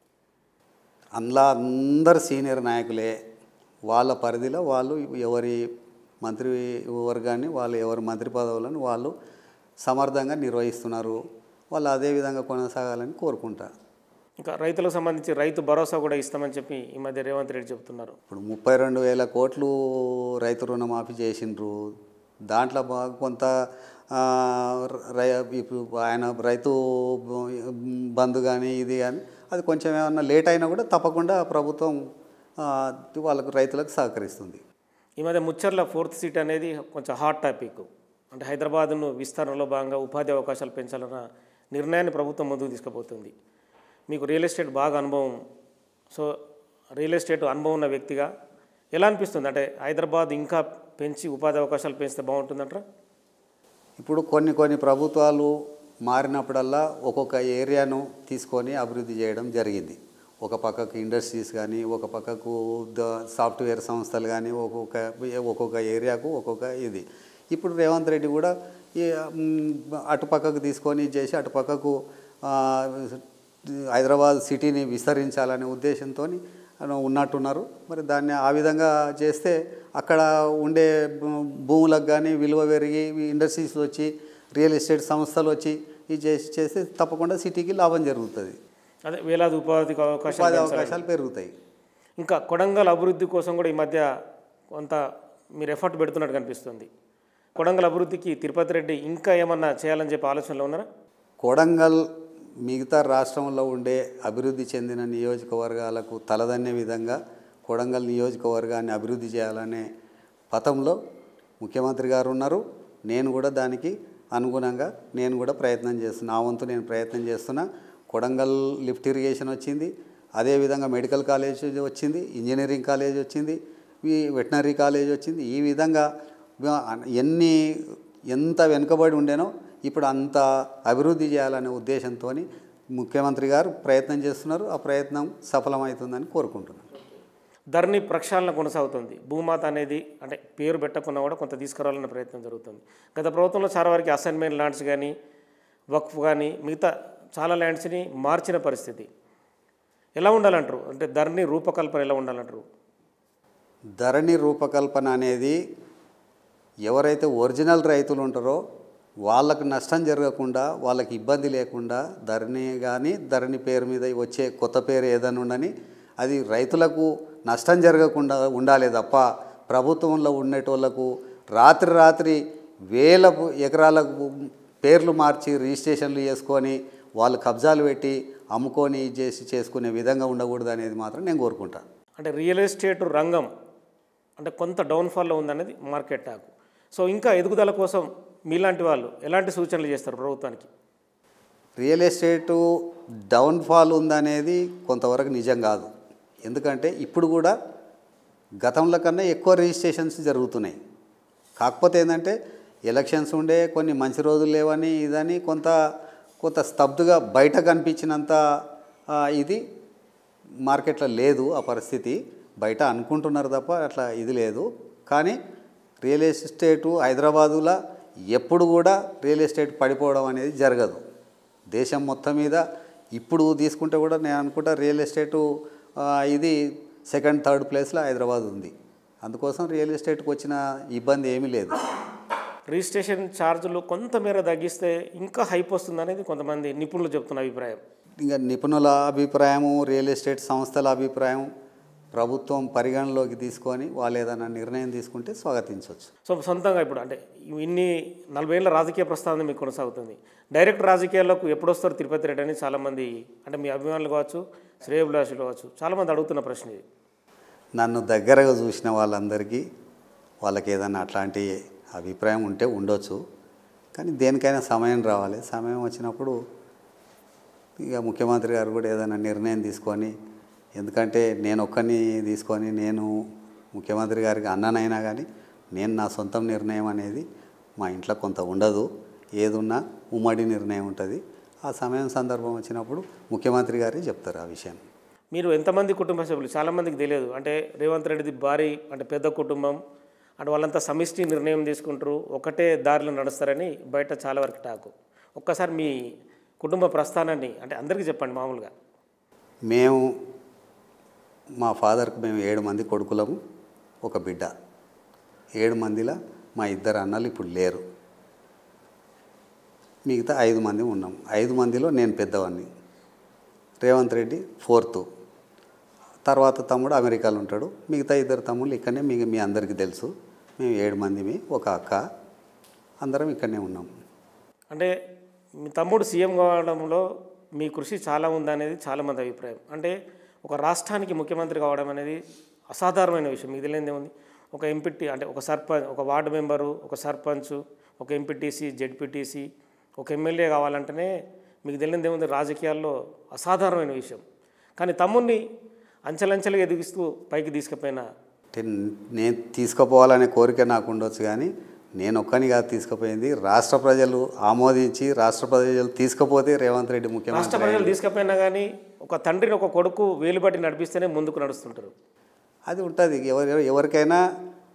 Speaker 2: అందులో అందరు సీనియర్ నాయకులే వాళ్ళ పరిధిలో వాళ్ళు ఎవరి మంత్రి వర్గాన్ని వాళ్ళు ఎవరి మంత్రి పదవులను వాళ్ళు సమర్థంగా నిర్వహిస్తున్నారు వాళ్ళు అదే విధంగా కొనసాగాలని కోరుకుంటా
Speaker 1: ఇంకా రైతులకు సంబంధించి రైతు భరోసా కూడా ఇస్తామని చెప్పి ఈ మధ్య రేవంత్ రెడ్డి చెబుతున్నారు
Speaker 2: ఇప్పుడు ముప్పై రెండు వేల కోట్లు రైతు రుణమాఫీ చేసిండ్రు దాంట్లో బాగా కొంత ఆ, రై ఇప్పుడు ఆయన రైతు బంధు కానీ ఇది కానీ అది కొంచెం ఏమన్నా లేట్ అయినా కూడా తప్పకుండా ప్రభుత్వం ఆ, వాళ్ళకు రైతులకు సహకరిస్తుంది
Speaker 1: ఈ మధ్య ముచ్చర్ల ఫోర్త్ సీట్ అనేది కొంచెం హాట్ టాపిక్ అంటే హైదరాబాద్ను విస్తరణలో భాగంగా ఉపాధి అవకాశాలు పెంచాలన్న నిర్ణయాన్ని ప్రభుత్వం ముందుకు తీసుకుపోతుంది మీకు రియల్ ఎస్టేట్ బాగా అనుభవం సో రియల్ ఎస్టేట్ అనుభవం ఉన్న వ్యక్తిగా ఎలా అనిపిస్తుంది అంటే హైదరాబాద్ ఇంకా పెంచి ఉపాధి అవకాశాలు పెంచితే బాగుంటుందంటారా
Speaker 2: ఇప్పుడు కొన్ని కొన్ని ప్రభుత్వాలు మారినప్పుడల్లా ఒక్కొక్క ఏరియాను తీసుకొని అభివృద్ధి చేయడం జరిగింది ఒక పక్కకు ఇండస్ట్రీస్ కానీ ఒక పక్కకు ద సాఫ్ట్వేర్ సంస్థలు కానీ ఒక్కొక్క ఒక్కొక్క ఏరియాకు ఒక్కొక్క ఇది ఇప్పుడు రేవంత్ రెడ్డి కూడా ఈ మ్, అటుపక్కకు తీసుకొని ఇది చేసి అటుపక్కకు ఆ, హైదరాబాద్ సిటీని విస్తరించాలనే ఉద్దేశంతో ఉన్నట్టున్నారు మరి దాన్ని ఆ విధంగా చేస్తే అక్కడ ఉండే భూ- భూములకు కానీ విలువ పెరిగి ఇండస్ట్రీస్ వచ్చి రియల్ ఎస్టేట్ సంస్థలు వచ్చి ఇది చేసి చేస్తే తప్పకుండా సిటీకి లాభం జరుగుతుంది
Speaker 1: అదే వేలాది ఉపాధి అవకాశాలు
Speaker 2: ఉపాధి
Speaker 1: పెంచాలని.
Speaker 2: అవకాశాలు పెరుగుతాయి
Speaker 1: ఇంకా కొడంగల్ అభివృద్ధి కోసం కూడా ఈ మధ్య కొంత మీరు ఎఫర్ట్ పెడుతున్నట్టు కనిపిస్తుంది కొడంగల్ అభివృద్ధికి తిరుపతి రెడ్డి ఇంకా ఏమన్నా చేయాలని చెప్పి ఆలోచనలో ఉన్నారా
Speaker 2: కొడంగల్ మిగతా రాష్ట్రంలో ఉండే అభివృద్ధి చెందిన నియోజకవర్గాలకు తలదన్నే విధంగా కొడంగల్ నియోజకవర్గాన్ని అభివృద్ధి చేయాలనే పథంలో ముఖ్యమంత్రి గారు ఉన్నారు నేను కూడా దానికి అనుగుణంగా నేను కూడా ప్రయత్నం చేస్తున్నా నా వంతు నేను ప్రయత్నం చేస్తున్నా కొడంగల్ లిఫ్ట్ ఇరిగేషన్ వచ్చింది అదేవిధంగా మెడికల్ కాలేజ్ వచ్చింది ఇంజనీరింగ్ కాలేజ్ వచ్చింది ఈ వెటనరీ కాలేజ్ వచ్చింది ఈ విధంగా ఎన్ని ఎంత వెనుకబడి ఉండేనో ఇప్పుడు అంత అభివృద్ధి చేయాలనే ఉద్దేశంతో ముఖ్యమంత్రి గారు ప్రయత్నం చేస్తున్నారు ఆ ప్రయత్నం సఫలమవుతుందని కోరుకుంటున్నాను
Speaker 1: ధరణి ప్రక్షాళన కొనసాగుతుంది భూమాత అనేది అంటే పేరు పెట్టకుండా కూడా కొంత తీసుకురావాలనే ప్రయత్నం జరుగుతుంది గత ప్రభుత్వంలో చాలా వరకు అసైన్మెంట్ ల్యాండ్స్ కానీ వక్ఫ్ కానీ మిగతా చాలా ల్యాండ్స్ని మార్చిన పరిస్థితి ఎలా ఉండాలంటారు అంటే ధరణి రూపకల్పన ఎలా ఉండాలంటారు
Speaker 2: ధరణి రూపకల్పన అనేది ఎవరైతే ఒరిజినల్ రైతులు ఉంటారో వాళ్ళకు నష్టం జరగకుండా వాళ్ళకి ఇబ్బంది లేకుండా ధరణి కానీ ధరణి పేరు మీద వచ్చే కొత్త పేరు ఏదైనా ఉండని అది రైతులకు నష్టం జరగకుండా ఉండాలి తప్ప ప్రభుత్వంలో ఉండేటోళ్లకు రాత్రి రాత్రి వేల ఎకరాలకు పేర్లు మార్చి రిజిస్ట్రేషన్లు చేసుకొని వాళ్ళు కబ్జాలు పెట్టి అమ్ముకొని ఇది చేసి చేసుకునే విధంగా ఉండకూడదు అనేది మాత్రం నేను కోరుకుంటాను
Speaker 1: అంటే రియల్ ఎస్టేట్ రంగం అంటే కొంత డౌన్ఫాల్లో ఉందనేది మార్కెట్ టాక్ సో ఇంకా ఎదుగుదల కోసం మీలాంటి వాళ్ళు ఎలాంటి సూచనలు చేస్తారు ప్రభుత్వానికి
Speaker 2: రియల్ ఎస్టేటు డౌన్ఫాల్ ఉందనేది కొంతవరకు నిజం కాదు ఎందుకంటే ఇప్పుడు కూడా గతంలో కన్నా ఎక్కువ రిజిస్ట్రేషన్స్ జరుగుతున్నాయి కాకపోతే ఏంటంటే ఎలక్షన్స్ ఉండే కొన్ని మంచి రోజులు లేవని ఇదని కొంత కొంత స్తబ్దుగా బయట కనిపించినంత ఆ, ఇది మార్కెట్లో లేదు ఆ పరిస్థితి బయట అనుకుంటున్నారు తప్ప అట్లా ఇది లేదు కానీ రియల్ ఎస్టేటు హైదరాబాదులో ఎప్పుడు కూడా రియల్ ఎస్టేట్ పడిపోవడం అనేది జరగదు దేశం మొత్తం మీద ఇప్పుడు తీసుకుంటే కూడా నేను అనుకుంటా రియల్ ఎస్టేటు ఆ, ఇది సెకండ్ థర్డ్ ప్లేస్లో హైదరాబాద్ ఉంది అందుకోసం రియల్ ఎస్టేట్కి వచ్చిన ఇబ్బంది ఏమీ లేదు
Speaker 1: రిజిస్ట్రేషన్ ఛార్జీలు కొంతమేర తగ్గిస్తే ఇంకా హైప్ వస్తుంది అనేది కొంతమంది నిపుణులు చెప్తున్న అభిప్రాయం
Speaker 2: ఇంకా నిపుణుల అభిప్రాయము రియల్ ఎస్టేట్ సంస్థల అభిప్రాయం ప్రభుత్వం పరిగణలోకి తీసుకొని వాళ్ళు ఏదైనా నిర్ణయం తీసుకుంటే స్వాగతించవచ్చు
Speaker 1: సో సొంతంగా ఇప్పుడు అంటే ఇన్ని నలభై ఏళ్ళ రాజకీయ ప్రస్థానం మీకు కొనసాగుతుంది డైరెక్ట్ రాజకీయాల్లోకి ఎప్పుడు వస్తారు తిరుపతి రెడ్డి అని చాలామంది అంటే మీ అభిమానులు కావచ్చు శ్రేయభిలాషులు కావచ్చు చాలామంది అడుగుతున్న ప్రశ్న ఇది
Speaker 2: నన్ను దగ్గరగా చూసిన వాళ్ళందరికీ వాళ్ళకి ఏదైనా అట్లాంటి అభిప్రాయం ఉంటే ఉండొచ్చు కానీ దేనికైనా సమయం రావాలి సమయం వచ్చినప్పుడు ఇక ముఖ్యమంత్రి గారు కూడా ఏదైనా నిర్ణయం తీసుకొని ఎందుకంటే నేను ఒక్కరిని తీసుకొని నేను ముఖ్యమంత్రి గారికి అన్ననైనా కానీ నేను నా సొంతం నిర్ణయం అనేది మా ఇంట్లో కొంత ఉండదు ఏదున్నా ఉమ్మడి నిర్ణయం ఉంటుంది ఆ సమయం సందర్భం వచ్చినప్పుడు ముఖ్యమంత్రి గారే చెప్తారు ఆ విషయాన్ని
Speaker 1: మీరు ఎంతమంది కుటుంబ సభ్యులు చాలామందికి తెలియదు అంటే రేవంత్ రెడ్డిది భారీ అంటే పెద్ద కుటుంబం అంటే వాళ్ళంతా సమిష్టి నిర్ణయం తీసుకుంటారు ఒకటే దారిలో నడుస్తారని బయట చాలా వరకు టాకు ఒక్కసారి మీ కుటుంబ ప్రస్థానాన్ని అంటే అందరికీ చెప్పండి మామూలుగా
Speaker 2: మేము మా ఫాదర్కి మేము ఏడు మంది కొడుకులము ఒక బిడ్డ ఏడు మందిలో మా ఇద్దరు అన్నలు ఇప్పుడు లేరు మిగతా ఐదు మంది ఉన్నాం ఐదు మందిలో నేను పెద్దవాడిని రేవంత్ రెడ్డి ఫోర్త్ తర్వాత తమ్ముడు అమెరికాలో ఉంటాడు మిగతా ఇద్దరు తమ్ముళ్ళు ఇక్కడనే మీ మీ అందరికీ తెలుసు మేము ఏడు మందిమి ఒక అక్క అందరం ఇక్కడనే ఉన్నాం
Speaker 1: అంటే మీ తమ్ముడు సీఎం కావడంలో మీ కృషి చాలా ఉందనేది చాలామంది అభిప్రాయం అంటే ఒక రాష్ట్రానికి ముఖ్యమంత్రి కావడం అనేది అసాధారణమైన విషయం మీకు తెలియదు ఏముంది ఒక ఎంపీటీ అంటే ఒక సర్పంచ్ ఒక వార్డు మెంబరు ఒక సర్పంచ్ ఒక ఎంపీటీసీ జెడ్పీటీసీ ఒక ఎమ్మెల్యే కావాలంటేనే మీకు తెలియదు ఏముంది రాజకీయాల్లో అసాధారణమైన విషయం కానీ తమ్ముడిని అంచెలంచెలుగా ఎదిగిస్తూ పైకి తీసుకుపోయిన
Speaker 2: అంటే నేను తీసుకుపోవాలనే కోరిక నాకు ఉండొచ్చు కానీ నేను ఒక్కని కాదు తీసుకుపోయింది రాష్ట్ర ప్రజలు ఆమోదించి రాష్ట్ర ప్రజలు తీసుకుపోతే రేవంత్ రెడ్డి
Speaker 1: రాష్ట్ర
Speaker 2: ముఖ్యమంత్రి
Speaker 1: ప్రజలు తీసుకుపోయినా కానీ ఒక తండ్రిని ఒక కొడుకు వేలు బట్టి నడిపిస్తేనే ముందుకు నడుస్తుంటారు
Speaker 2: అది ఉంటుంది ఎవరి ఎవరికైనా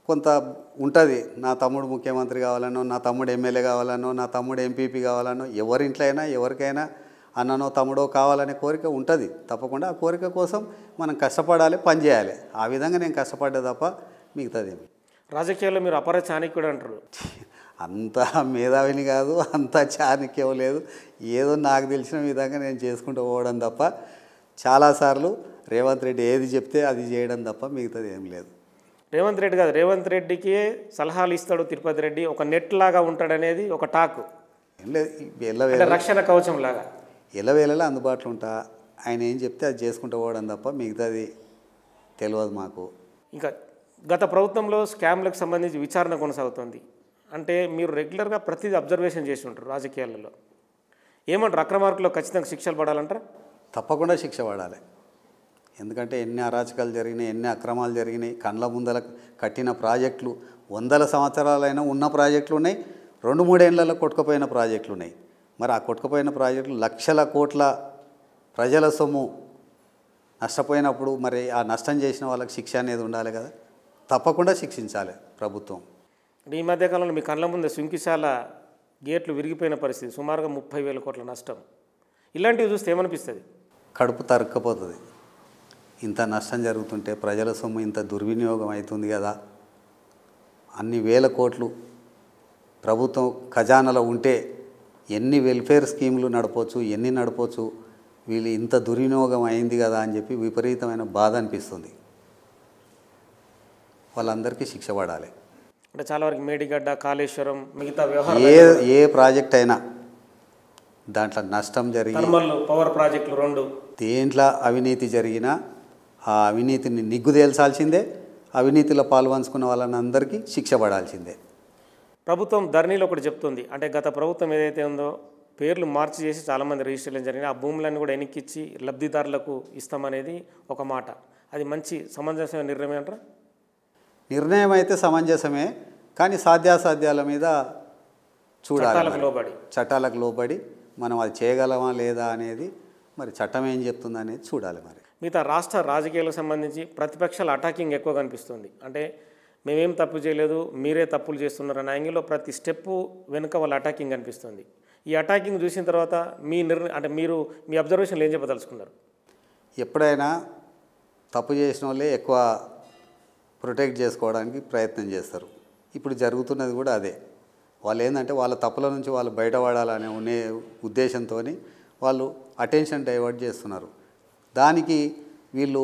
Speaker 2: కొంత ఉంటుంది నా తమ్ముడు ముఖ్యమంత్రి కావాలనో నా తమ్ముడు ఎమ్మెల్యే కావాలనో నా తమ్ముడు ఎంపీపీ కావాలనో ఎవరింట్లో అయినా ఎవరికైనా అన్ననో తమ్ముడో కావాలనే కోరిక ఉంటుంది తప్పకుండా ఆ కోరిక కోసం మనం కష్టపడాలి పని చేయాలి ఆ విధంగా నేను కష్టపడ్డా తప్ప మిగతాదేమి
Speaker 1: రాజకీయాల్లో మీరు అపర చాణక్యుడు అంటారు
Speaker 2: అంత మేధావిని కాదు అంత చాణక్యం లేదు ఏదో నాకు తెలిసిన విధంగా నేను చేసుకుంటూ పోవడం తప్ప చాలాసార్లు రేవంత్ రెడ్డి ఏది చెప్తే అది చేయడం తప్ప మిగతాది ఏం లేదు
Speaker 1: రేవంత్ రెడ్డి కాదు రేవంత్ రెడ్డికి సలహాలు ఇస్తాడు తిరుపతి రెడ్డి ఒక నెట్ లాగా ఉంటాడనేది ఒక టాక్
Speaker 2: ఏం లేదు
Speaker 1: అంటే
Speaker 2: ఎల్లవేళ
Speaker 1: రక్షణ కవచం లాగా
Speaker 2: ఎల్లవేళలా అందుబాటులో ఉంటా ఆయన ఏం చెప్తే అది చేసుకుంటూ పోవడం తప్ప మిగతాది తెలియదు మాకు
Speaker 1: ఇంకా గత ప్రభుత్వంలో స్కామ్లకు సంబంధించి విచారణ కొనసాగుతోంది అంటే మీరు రెగ్యులర్గా ప్రతిదీ అబ్జర్వేషన్ చేసి ఉంటారు రాజకీయాలలో ఏమంటారు అక్రమార్కులో ఖచ్చితంగా శిక్షలు పడాలంటారా
Speaker 2: తప్పకుండా శిక్ష పడాలి ఎందుకంటే ఎన్ని అరాచకాలు జరిగినాయి ఎన్ని అక్రమాలు జరిగినాయి కండ్ల ముందల కట్టిన ప్రాజెక్టులు వందల సంవత్సరాలైనా ఉన్న ప్రాజెక్టులు ఉన్నాయి రెండు మూడేళ్లలో కొట్టుకుపోయిన ప్రాజెక్టులు ఉన్నాయి మరి ఆ కొట్టుకుపోయిన ప్రాజెక్టులు లక్షల కోట్ల ప్రజల సొమ్ము నష్టపోయినప్పుడు మరి ఆ నష్టం చేసిన వాళ్ళకి శిక్ష అనేది ఉండాలి కదా తప్పకుండా శిక్షించాలి ప్రభుత్వం
Speaker 1: అంటే ఈ మధ్యకాలంలో మీ కళ్ళ ముందే సుంకిశాల గేట్లు విరిగిపోయిన పరిస్థితి సుమారుగా ముప్పై వేల కోట్ల నష్టం ఇలాంటివి చూస్తే ఏమనిపిస్తుంది
Speaker 2: కడుపు తరుక్కపోతుంది ఇంత నష్టం జరుగుతుంటే ప్రజల సొమ్ము ఇంత దుర్వినియోగం అవుతుంది కదా అన్ని వేల కోట్లు ప్రభుత్వం ఖజానాలో ఉంటే ఎన్ని వెల్ఫేర్ స్కీములు నడపవచ్చు ఎన్ని నడపవచ్చు వీళ్ళు ఇంత దుర్వినియోగం అయింది కదా అని చెప్పి విపరీతమైన బాధ అనిపిస్తుంది వాళ్ళందరికీ శిక్ష పడాలి
Speaker 1: అంటే చాలా వరకు మేడిగడ్డ కాళేశ్వరం మిగతా వ్యవహారం
Speaker 2: ఏ ఏ ప్రాజెక్ట్ అయినా దాంట్లో నష్టం జరిగి
Speaker 1: థర్మల్ పవర్ ప్రాజెక్టులు రెండు
Speaker 2: దేంట్లో అవినీతి జరిగినా ఆ అవినీతిని నిగ్గు తేల్చాల్సిందే అవినీతిలో పాల్పంచుకున్న వాళ్ళని అందరికీ శిక్ష పడాల్సిందే
Speaker 1: ప్రభుత్వం ధరణిలో ఒకటి చెప్తుంది అంటే గత ప్రభుత్వం ఏదైతే ఉందో పేర్లు మార్చి చేసి చాలామంది రిజిస్ట్రేషన్ జరిగినాయి ఆ భూములన్నీ కూడా ఎన్నికిచ్చి లబ్ధిదారులకు ఇస్తామనేది ఒక మాట అది మంచి సమంజసమైన నిర్ణయం అంటారా
Speaker 2: నిర్ణయం అయితే సమంజసమే కానీ సాధ్యాసాధ్యాల మీద చూడాలి
Speaker 1: చట్టాలకు
Speaker 2: మరి.
Speaker 1: లోబడి
Speaker 2: చట్టాలకు లోబడి మనం అది చేయగలమా లేదా అనేది మరి చట్టం ఏం చెప్తుంది అనేది చూడాలి మరి
Speaker 1: మిగతా రాష్ట్ర రాజకీయాలకు సంబంధించి ప్రతిపక్షాల అటాకింగ్ ఎక్కువ కనిపిస్తుంది అంటే మేమేం తప్పు చేయలేదు మీరే తప్పులు చేస్తున్నారు అనే యాంగిల్లో ప్రతి స్టెప్ వెనుక వాళ్ళ అటాకింగ్ కనిపిస్తుంది ఈ అటాకింగ్ చూసిన తర్వాత మీ నిర్ణయం అంటే మీరు మీ అబ్జర్వేషన్లు ఏం చెప్పదలుచుకున్నారు
Speaker 2: ఎప్పుడైనా తప్పు చేసిన వాళ్ళే ఎక్కువ ప్రొటెక్ట్ చేసుకోవడానికి ప్రయత్నం చేస్తారు ఇప్పుడు జరుగుతున్నది కూడా అదే వాళ్ళు ఏంటంటే వాళ్ళ తప్పుల నుంచి వాళ్ళు బయటపడాలనే ఉనే ఉద్దేశంతో వాళ్ళు అటెన్షన్ డైవర్ట్ చేస్తున్నారు దానికి వీళ్ళు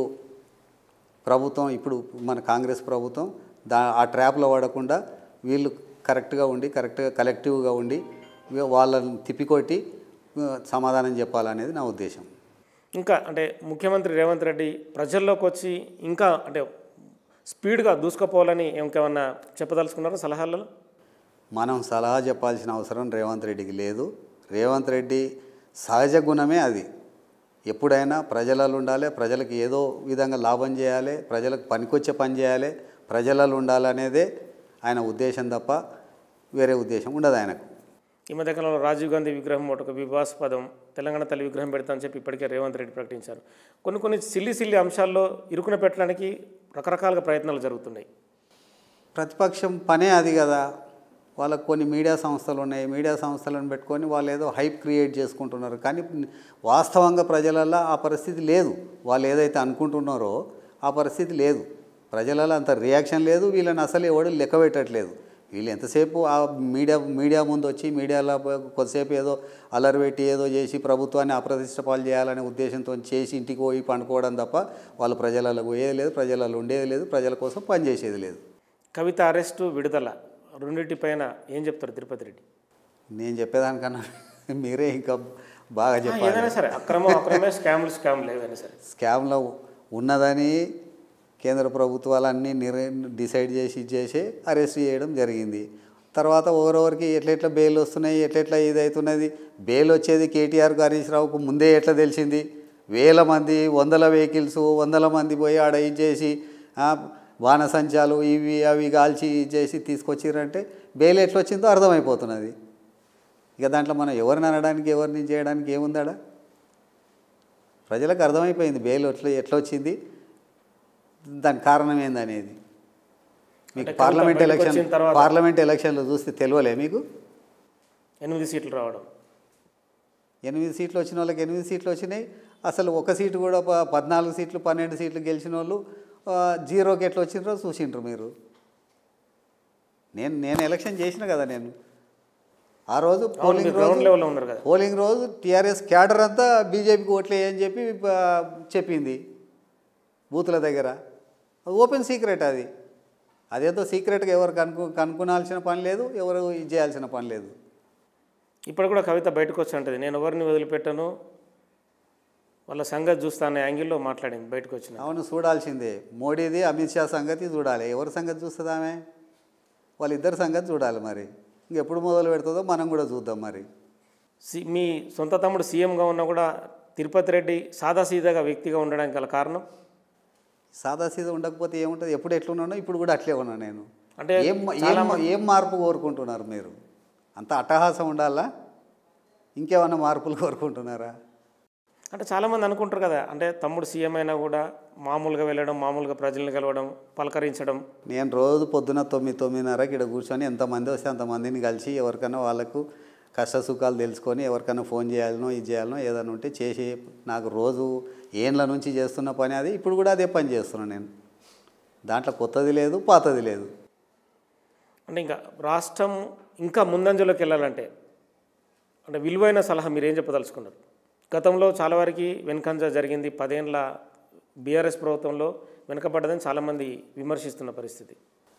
Speaker 2: ప్రభుత్వం ఇప్పుడు మన కాంగ్రెస్ ప్రభుత్వం దా ఆ ట్రాప్లో పడకుండా వీళ్ళు కరెక్ట్గా ఉండి కరెక్ట్గా కలెక్టివ్గా ఉండి వీ- వాళ్ళని తిప్పికొట్టి ఆ, సమాధానం చెప్పాలనేది నా ఉద్దేశం
Speaker 1: ఇంకా అంటే ముఖ్యమంత్రి రేవంత్ రెడ్డి ప్రజల్లోకి వచ్చి ఇంకా అంటే స్పీడ్గా దూసుకుపోవాలని ఇంకేమన్నా చెప్పదలుచుకున్నారా సలహాలలో
Speaker 2: మనం సలహా చెప్పాల్సిన అవసరం రేవంత్ రెడ్డికి లేదు రేవంత్ రెడ్డి సహజ గుణమే అది ఎప్పుడైనా ప్రజలలో ఉండాలి ప్రజలకు ఏదో విధంగా లాభం చేయాలి ప్రజలకు పనికొచ్చే పని చేయాలి ప్రజలలో ఉండాలనేదే ఆయన ఉద్దేశం తప్ప వేరే ఉద్దేశం ఉండదు ఆయనకు
Speaker 1: ఈ మధ్యకాలంలో రాజీవ్ గాంధీ విగ్రహం ఒక వివాదాస్పదం తెలంగాణ తల్లి విగ్రహం పెడతామని చెప్పి ఇప్పటికే రేవంత్ రెడ్డి ప్రకటించారు కొన్ని కొన్ని సిల్లి సిల్లి అంశాల్లో ఇరుకున పెట్టడానికి రకరకాలుగా ప్రయత్నాలు జరుగుతున్నాయి
Speaker 2: ప్రతిపక్షం పనే అది కదా వాళ్ళకు కొన్ని మీడియా సంస్థలు ఉన్నాయి మీడియా సంస్థలను పెట్టుకొని వాళ్ళు ఏదో హైప్ క్రియేట్ చేసుకుంటున్నారు కానీ వాస్తవంగా ప్రజలలో ఆ పరిస్థితి లేదు వాళ్ళు ఏదైతే అనుకుంటున్నారో ఆ పరిస్థితి లేదు ప్రజలలో అంత రియాక్షన్ లేదు వీళ్ళని అసలు ఎవడు లెక్క పెట్టట్లేదు వీళ్ళు ఎంతసేపు ఆ మీడియా మీడియా ముందు వచ్చి మీడియాలో కొద్దిసేపు ఏదో అలరి పెట్టి ఏదో చేసి ప్రభుత్వాన్ని అప్రతిష్ట పాలు చేయాలనే ఉద్దేశంతో చేసి ఇంటికి పోయి పండుకోవడం తప్ప వాళ్ళు ప్రజలలో పోయేది లేదు ప్రజలలో ఉండేది లేదు ప్రజల కోసం పనిచేసేది లేదు
Speaker 1: కవిత అరెస్టు విడుదల రెండింటిపైన ఏం చెప్తారు తిరుపతి రెడ్డి
Speaker 2: నేను చెప్పేదానికన్నా మీరే ఇంకా బాగా
Speaker 1: ఆ,
Speaker 2: చెప్పాలి
Speaker 1: ఏదైనా సరే అక్రమం అక్రమే స్కామ్లు స్కామ్లు ఏదైనా సరే
Speaker 2: స్కామ్లో ఉన్నదని కేంద్ర ప్రభుత్వాలన్నీ నిర్ డిసైడ్ చేసి చేసి అరెస్ట్ చేయడం జరిగింది తర్వాత ఓవరొవరికి ఎట్లెట్లా బెయిల్ వస్తున్నాయి ఎట్లెట్లా ఇది అవుతున్నది బెయిల్ వచ్చేది కేటీఆర్ హరీష్ రావుకు ముందే ఎట్లా తెలిసింది వేల మంది వందల వెహికల్స్ వందల మంది పోయి ఆడ ఇది చేసి ఆ, బాణసంచాలు ఇవి అవి కాల్చి ఇది చేసి తీసుకొచ్చిరంటే బెయిల్ ఎట్లా వచ్చిందో అర్థమైపోతున్నది ఇక దాంట్లో మనం ఎవరిని అనడానికి ఎవరిని చేయడానికి ఏముందాడా ప్రజలకు అర్థమైపోయింది బెయిల్ ఎట్లా ఎట్లా వచ్చింది దాని కారణం ఏందనేది మీకు
Speaker 1: అంటే
Speaker 2: పార్లమెంట్
Speaker 1: కవిత బయటకు
Speaker 2: ఎలక్షన్
Speaker 1: వచ్చిన తర్వాత-
Speaker 2: పార్లమెంట్ ఎలక్షన్లు చూస్తే తెలియలే మీకు
Speaker 1: ఎనిమిది సీట్లు రావడం
Speaker 2: ఎనిమిది సీట్లు వచ్చిన వాళ్ళకి ఎనిమిది సీట్లు వచ్చినాయి అసలు ఒక సీటు కూడా ప- పద్నాలుగు సీట్లు పన్నెండు సీట్లు గెలిచిన వాళ్ళు ఆ, జీరోకి ఎట్లా వచ్చిండ్రో చూసిండ్రు మీరు నేను నేను ఎలక్షన్ చేసిన కదా నేను ఆ రోజు
Speaker 1: అవును,
Speaker 2: పోలింగ్
Speaker 1: మీరు గ్రౌండ్
Speaker 2: రోజు
Speaker 1: లెవెల్లో ఉన్నారు కదా
Speaker 2: పోలింగ్ రోజు టీఆర్ఎస్ క్యాడర్ అంతా బీజేపీకి ఓట్లేయని చెప్పి ఆ, చెప్పింది బూతుల దగ్గర ఓపెన్ సీక్రెట్ అది అదేదో సీక్రెట్గా ఎవరు కనుక్కు కనుక్కునాల్సిన పని లేదు ఎవరు ఇది చేయాల్సిన పని లేదు
Speaker 1: ఇప్పుడు కూడా కవిత బయటకు వచ్చి అంటది నేను ఎవరిని వదిలిపెట్టను వాళ్ళ సంగతి చూస్తానే యాంగిల్లో మాట్లాడింది బయటకు వచ్చిన
Speaker 2: అవును చూడాల్సిందే మోడీది అమిత్ షా సంగతి చూడాలి ఎవరి సంగతి చూస్తుంది ఆమె వాళ్ళిద్దరి సంగతి చూడాలి మరి ఇంకెప్పుడు మొదలు పెడుతుందో మనం కూడా చూద్దాం మరి
Speaker 1: సి మీ సొంత తమ్ముడు సీఎంగా ఉన్నా కూడా తిరుపతి రెడ్డి సాదాసీదాగా వ్యక్తిగా ఉండడానికి గల కారణం
Speaker 2: సాదాసీదా ఉండకపోతే ఏముంటుంది ఎప్పుడు ఎట్లున్నానో ఇప్పుడు కూడా అట్లే ఉన్నా నేను
Speaker 1: అంటే
Speaker 2: ఏం ఏం ఏం మార్పు కోరుకుంటున్నారు మీరు అంత అట్టహాసం ఉండాలా ఇంకేమన్నా మార్పులు కోరుకుంటున్నారా
Speaker 1: అంటే చాలామంది అనుకుంటారు కదా అంటే తమ్ముడు సీఎం అయినా కూడా మామూలుగా వెళ్ళడం మామూలుగా ప్రజల్ని కలవడం పలకరించడం
Speaker 2: నేను రోజు పొద్దున తొమ్మిది తొమ్మిదిన్నరకి ఇక్కడ కూర్చొని ఎంతమంది వస్తే అంతమందిని కలిసి ఎవరికైనా వాళ్ళకు కష్ట సుఖాలు తెలుసుకొని ఎవరికైనా ఫోన్ చేయాలనో ఇది చేయాలనో ఏదైనా ఉంటే చేసి నాకు రోజు ఏండ్ల నుంచి చేస్తున్న పని అది ఇప్పుడు కూడా అదే పని చేస్తున్నాను నేను దాంట్లో కొత్తది లేదు పాతది లేదు
Speaker 1: అంటే ఇంకా రాష్ట్రం ఇంకా ముందంజలోకి వెళ్ళాలంటే అంటే విలువైన సలహా మీరు ఏం చెప్పదలుచుకున్నారు గతంలో చాలా వరకు వెనుకంజ జరిగింది పదేళ్ళ బీఆర్ఎస్ ప్రభుత్వంలో వెనుకబడ్డదని చాలామంది విమర్శిస్తున్న పరిస్థితి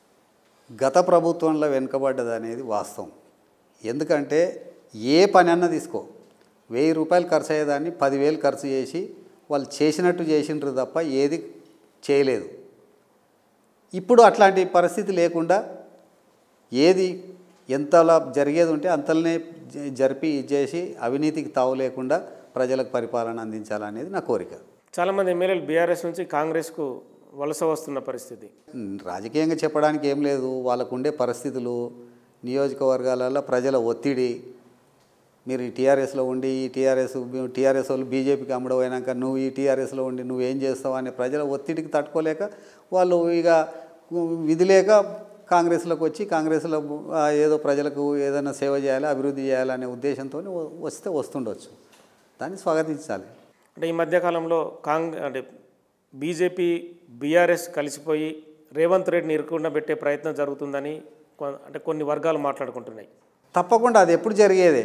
Speaker 2: గత ప్రభుత్వంలో వెనుకబడ్డది అనేది వాస్తవం ఎందుకంటే ఏ పని అన్నా తీసుకో వెయ్యి రూపాయలు ఖర్చు అయ్యేదాన్ని పదివేలు ఖర్చు చేసి వాళ్ళు చేసినట్టు చేసిండ్రు తప్ప ఏది చేయలేదు ఇప్పుడు అట్లాంటి పరిస్థితి లేకుండా ఏది ఎంతలా జరిగేది ఉంటే అంతలనే జ- జరిపి ఇది చేసి అవినీతికి తావు లేకుండా ప్రజలకు పరిపాలన అందించాలనేది నా కోరిక
Speaker 1: చాలామంది ఎమ్మెల్యేలు బీఆర్ఎస్ నుంచి కాంగ్రెస్కు వలస వస్తున్న పరిస్థితి
Speaker 2: ఉమ్, రాజకీయంగా చెప్పడానికి ఏం లేదు వాళ్ళకు ఉండే పరిస్థితులు నియోజకవర్గాలలో ప్రజల ఒత్తిడి మీరు ఈ టీఆర్ఎస్లో ఉండి ఈ టీఆర్ఎస్ టీఆర్ఎస్ వాళ్ళు బీజేపీకి అమ్ముడపోయినాక నువ్వు ఈ టీఆర్ఎస్లో ఉండి నువ్వేం చేస్తావు అనే ప్రజల ఒత్తిడికి తట్టుకోలేక వాళ్ళు ఇక విధి లేక కాంగ్రెస్లోకి వచ్చి కాంగ్రెస్లో ఆ, ఏదో ప్రజలకు ఏదైనా సేవ చేయాలి అభివృద్ధి చేయాలనే ఉద్దేశంతో వస్తే వస్తుండొచ్చు దాన్ని స్వాగతించాలి
Speaker 1: అంటే ఈ మధ్యకాలంలో కాంగ్ అంటే బీజేపీ బీఆర్ఎస్ కలిసిపోయి రేవంత్ రెడ్డిని ఇరుకుండా పెట్టే ప్రయత్నం జరుగుతుందని కొ- అంటే కొన్ని వర్గాలు మాట్లాడుకుంటున్నాయి
Speaker 2: తప్పకుండా అది ఎప్పుడు జరిగేదే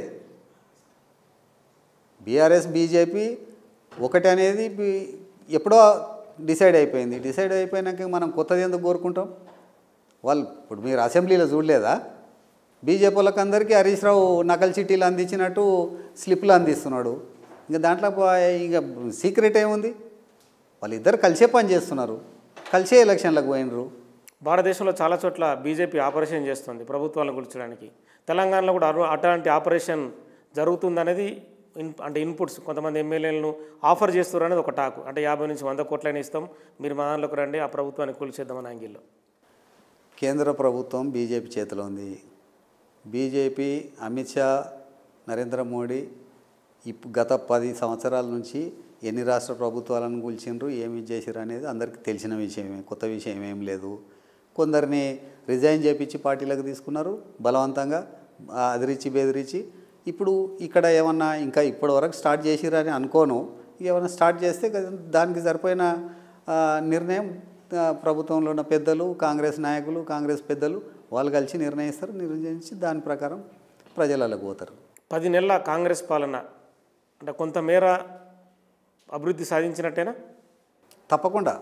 Speaker 2: బీఆర్ఎస్ బీజేపీ ఒకటి అనేది బి- ఎప్పుడో డిసైడ్ అయిపోయింది డిసైడ్ అయిపోయినాక మనం కొత్తది ఎందుకు కోరుకుంటాం వాళ్ళు ఇప్పుడు మీరు అసెంబ్లీలో చూడలేదా బీజేపీ వాళ్ళకి అందరికీ హరీష్ రావు నకల్ చిట్టీలు అందించినట్టు స్లిప్లు అందిస్తున్నాడు ఇంకా దాంట్లో ప- ఇంకా సీక్రెట్ ఏముంది వాళ్ళిద్దరు కలిసే పని చేస్తున్నారు కలిసే ఎలక్షన్లకు పోయినరు
Speaker 1: భారతదేశంలో చాలా చోట్ల బీజేపీ ఆపరేషన్ చేస్తుంది ప్రభుత్వాలను కూల్చడానికి తెలంగాణలో కూడా అటు- అట్లాంటి ఆపరేషన్ జరుగుతుందనేది ఇన్ అంటే ఇన్పుట్స్ కొంతమంది ఎమ్మెల్యేలను ఆఫర్ చేస్తారు అనేది ఒక టాకు అంటే యాభై నుంచి వంద కోట్లైనా ఇస్తాం మీరు మా దాంట్లోకి రండి ఆ ప్రభుత్వాన్ని కూల్చేద్దామని యాంగిల్లో
Speaker 2: కేంద్ర ప్రభుత్వం బీజేపీ చేతిలో ఉంది బీజేపీ అమిత్ షా నరేంద్ర మోడీ ఇప్పు గత పది సంవత్సరాల నుంచి ఎన్ని రాష్ట్ర ప్రభుత్వాలను కూల్చిండ్రు ఏమి చేసిర్రు అనేది అందరికీ తెలిసిన విషయమే కొత్త విషయం ఏం లేదు కొందరిని రిజైన్ చేపించి పార్టీలకు తీసుకున్నారు బలవంతంగా ఆ, అదిరిచి బెదిరించి ఇప్పుడు ఇక్కడ ఏమన్నా ఇంకా ఇప్పటి వరకు స్టార్ట్ చేసిరని అనుకోను ఏమైనా స్టార్ట్ చేస్తే దానికి సరిపోయిన ఆ, నిర్ణయం ఆ, ప్రభుత్వంలో ఉన్న పెద్దలు కాంగ్రెస్ నాయకులు కాంగ్రెస్ పెద్దలు వాళ్ళు కలిసి నిర్ణయిస్తారు నిర్ణయించి దాని ప్రకారం ప్రజలకు పోతారు
Speaker 1: పది నెలల కాంగ్రెస్ పాలన అంటే కొంతమేర అభివృద్ధి సాధించినట్టేనా
Speaker 2: తప్పకుండా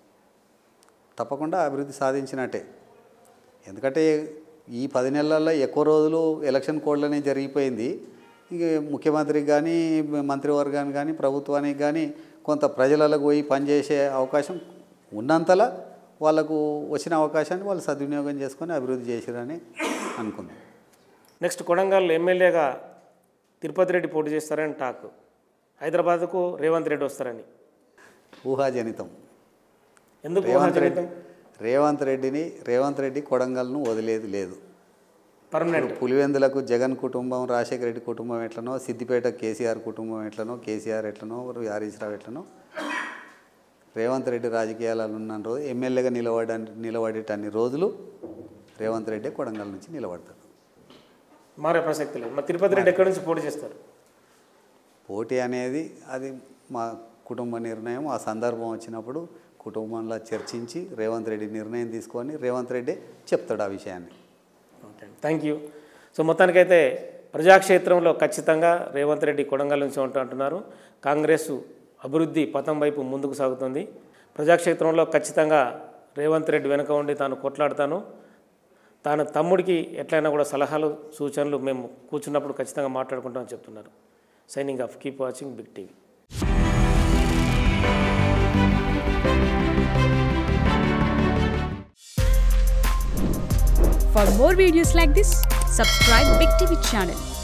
Speaker 2: తప్పకుండా అభివృద్ధి సాధించినట్టే ఎందుకంటే ఈ పది నెలల్లో ఎక్కువ రోజులు ఎలక్షన్ కోడ్లనే జరిగిపోయింది ఇక ముఖ్యమంత్రికి కానీ మంత్రివర్గానికి కానీ ప్రభుత్వానికి కానీ కొంత ప్రజలకు పోయి పనిచేసే అవకాశం ఉన్నంతలా వాళ్ళకు వచ్చిన అవకాశాన్ని వాళ్ళు సద్వినియోగం చేసుకొని అభివృద్ధి చేసిరని అనుకుందాం
Speaker 1: నెక్స్ట్ కొడంగల్ ఎమ్మెల్యేగా తిరుపతి రెడ్డి పోటీ చేస్తారని టాక్ హైదరాబాద్కు రేవంత్ రెడ్డి వస్తారని
Speaker 2: ఊహాజనితం
Speaker 1: ఎందుకు
Speaker 2: రేవంత్ రెడ్డి
Speaker 1: ఊహాజనితం?
Speaker 2: రేవంత్ రెడ్డిని రేవంత్ రెడ్డి కొడంగల్ను వదిలేది లేదు
Speaker 1: పర్మనెంట్
Speaker 2: పులివెందులకు జగన్ కుటుంబం రాజశేఖర రెడ్డి కుటుంబం ఎట్లనో సిద్దిపేట కేసీఆర్ కుటుంబం ఎట్లనో కేసీఆర్ ఎట్లనో హరీష్ రావు ఎట్లనో రేవంత్ రెడ్డి రాజకీయాలలో ఉన్న రోజు ఎమ్మెల్యేగా నిలబడ నిలబడేటన్ని రోజులు రేవంత్ రెడ్డి కొడంగల్ నుంచి నిలబడతాడు
Speaker 1: మారే ప్రసక్తి లేదు మా తిరుపతి రెడ్డి ఎక్కడి నుంచి పోటీ చేస్తారు
Speaker 2: పోటీ అనేది అది మా కుటుంబ నిర్ణయం ఆ సందర్భం వచ్చినప్పుడు కుటుంబంలో చర్చించి రేవంత్ రెడ్డి నిర్ణయం తీసుకొని రేవంత్ రెడ్డి చెప్తాడు ఆ విషయాన్ని
Speaker 1: ఓకే థ్యాంక్ యూ సో మొత్తానికైతే ప్రజాక్షేత్రంలో ఖచ్చితంగా రేవంత్ రెడ్డి కొడంగల్ నుంచి ఉంటా అంటున్నారు కాంగ్రెస్ అభివృద్ధి పథం వైపు ముందుకు సాగుతుంది ప్రజాక్షేత్రంలో ఖచ్చితంగా రేవంత్ రెడ్డి వెనుక ఉండి తాను కొట్లాడతాను తాను తమ్ముడికి ఎట్లయినా కూడా సలహాలు సూచనలు మేము కూర్చున్నప్పుడు ఖచ్చితంగా మాట్లాడుకుంటామని చెప్తున్నారు signing off keep watching Big TV
Speaker 3: For more videos like this, subscribe Big TV channel